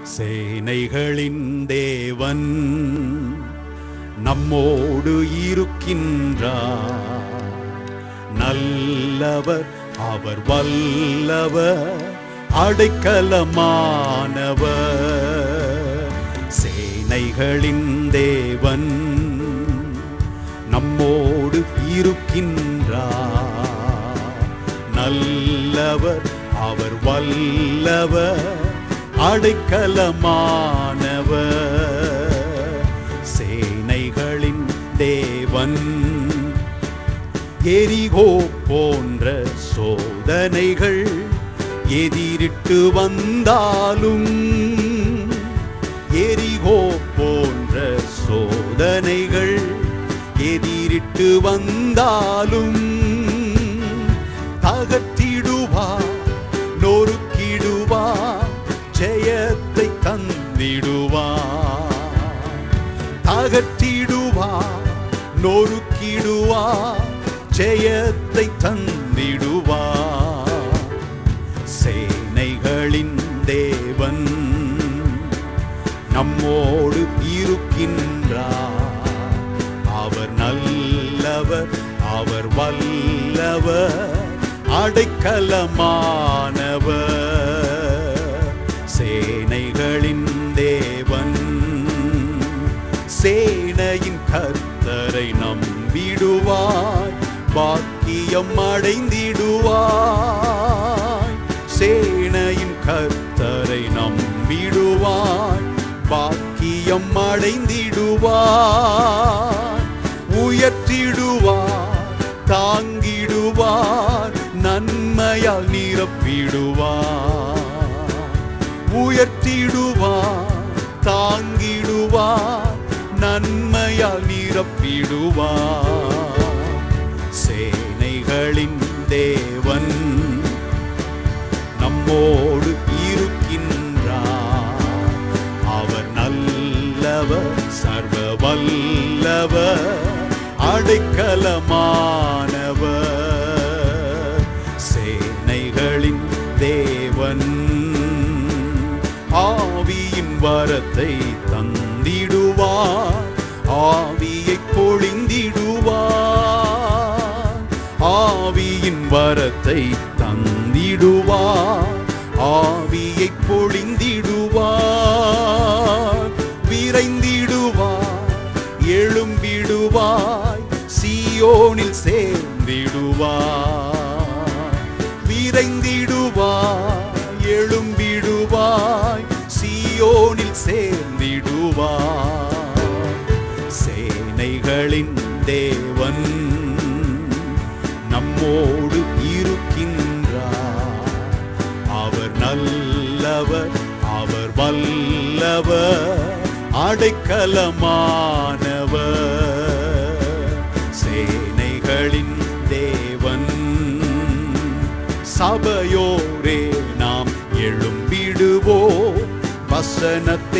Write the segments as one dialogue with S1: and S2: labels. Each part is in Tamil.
S1: சேனைகளின் தேவன் நம்மோடு இருக்கின்றார் நல்லவர் அவர் வல்லவர் அடைக்கலமானவர் சேனைகளின் தேவன் நம்மோடு இருக்கின்றார் நல்லவர் அவர் வல்லவர் அடைக்கலமானவர் சேனைகளின் தேவன் எரிகோ போன்ற சோதனைகள் எதிரிட்டு வந்தாலும் எரிகோ போன்ற சோதனைகள் எதிரிட்டு வந்தாலும் தகர்த்திடுவார் நொறுக்கிடுவார் ஜெயத்தை தந்திடுவார் தகர்த்திடுவார் நொறுக்கிடுவார் ஜெயத்தை தந்திடுவார் சேனைகளின் தேவன் நம்மோடு இருக்கின்றார் அவர் நல்லவர் அவர் வல்லவர் அடைக்கலமானவர் சேனைகளின் தேவன் சேனையின் கர்த்தரை நம்பிடுவாய் பாக்கியம் அடைந்திடுவாய் சேனையின் கர்த்தரை நம்பிடுவாய் பாக்கியம் அடைந்திடுவாய் உயர்த்திடுவார் தாங்கிடுவார் நன்மையால் நிரப்பிடுவார் உயர்த்திடுவார் தாங்கிடுவார் நன்மையால் நிரப்பிடுவார் சேனைகளின் தேவன் நம்மோடு இருக்கின்றார் அவர் நல்லவர் சர்வ வல்லவர் அடைக்கலமானவர் சேனைகளின் தேவன் ஆவியின் வரத்தை தந்திடுவார் ஆவியை பொழிந்திடுவார் ஆவியின் வரத்தை தந்திடுவார் ஆவியை பொழிந்திடுவார் விரைந்திடுவார் எழும்பிடுவாய் சியோனில் சேர்ந்திடுவார் விரைந்திடுவாய் எழும்பிடுவாய் சியோனில் சேர்ந்திடுவார் சேனைகளின் தேவன் நம்மோடு இருக்கின்றார் அவர் நல்லவர் அவர் வல்லவர் அடைக்கலமானவர் சேனைகளின் தேவன் சபையோரே நாம் எழும்பிடுவோம் வசனத்தை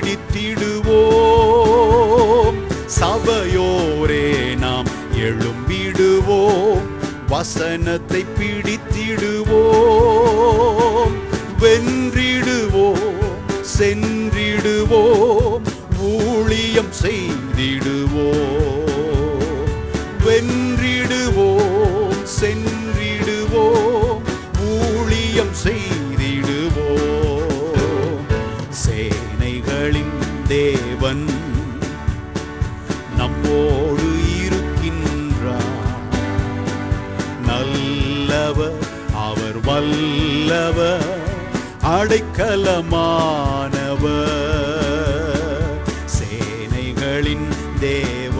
S1: பிடித்திடுவோம் சபையோரே நாம் எழும்பிடுவோம் வசனத்தை பிடித்திடுவோம் வென்றிடுவோம் சென்றிடுவோம் ஊழியம் செய்திடுவோம் வென்றிடுவோம் சென்றிடுவோம் ஊழியம் செய்திடுவோம் சேனைகளின் தேவன் நம்மோடு இருக்கின்றார் நல்லவர் அவர் வல்லவர் அடைக்கலமானவர் சேனைகளின் தேவ